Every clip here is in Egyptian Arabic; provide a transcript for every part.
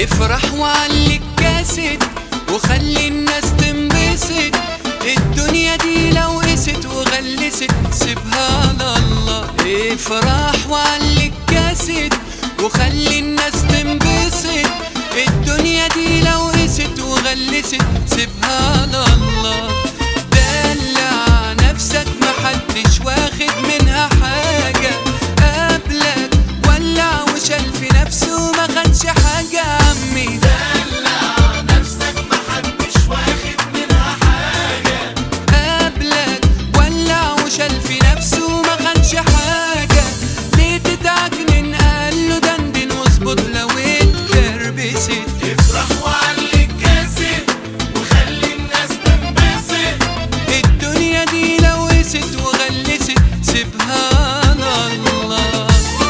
افرح وعلي الكاسد وخلي الناس تنبسط الدنيا دي لو قست وغلست سيبها لله افرح وعلي الكاسد وخلي الناس تنبسط الدنيا دي لو قست وغلست سيبها لله دلع نفسك محدش واخد منها حاجة قبلك ولع وشال في نفسه ما خدش حاجة عمي دلع نفسك محدش واخد منها حاجة قبلك ولع وشال في نفسه ما خدش حاجة ليه تتعجنن قال له دندن واظبط لو اتكربست افرح وعلي الكاسد وخلي الناس تنبسط الدنيا دي لو قست وغلست سبحان الله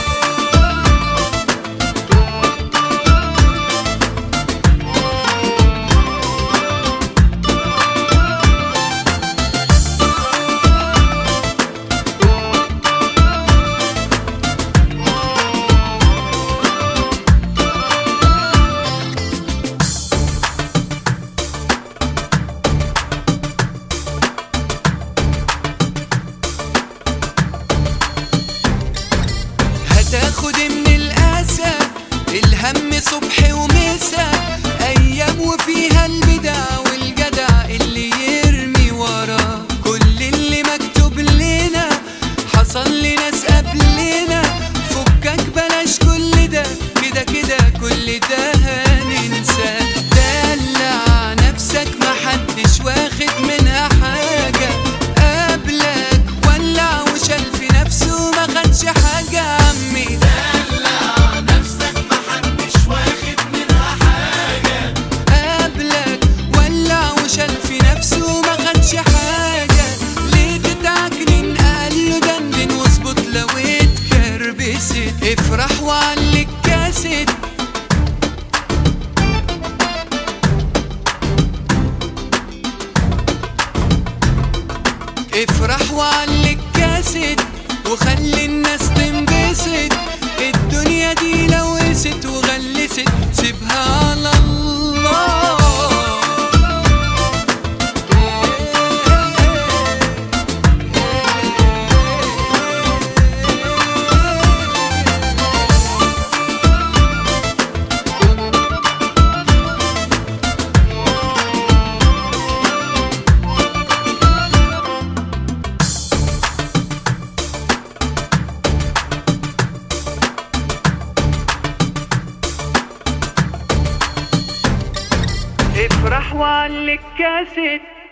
هتاخد من الأسى الهم صبح ومساء أيام وفيها البدع والجدع اللي يرمي وراه كل اللي مكتوب لنا حصل لناس قبلنا فكك بلاش كل ده كده كده كل ده هننساه دلع نفسك محدش واخد منها حاجة قبلك ولع وشال في نفسه ما خدش حاجة عمي دلع نفسك محدش واخد منها حاجة قبلك ولع وشال في نفسه ما خدش حاجة ليه تتعجنن قال له دندن واظبط لو اتكربست افرح وعلي الكاسد افرح وعلي الكاسد وخلي الناس تنبسط الدنيا دي لو قست وغلست سيبها على الله افرح وعلي الكاسد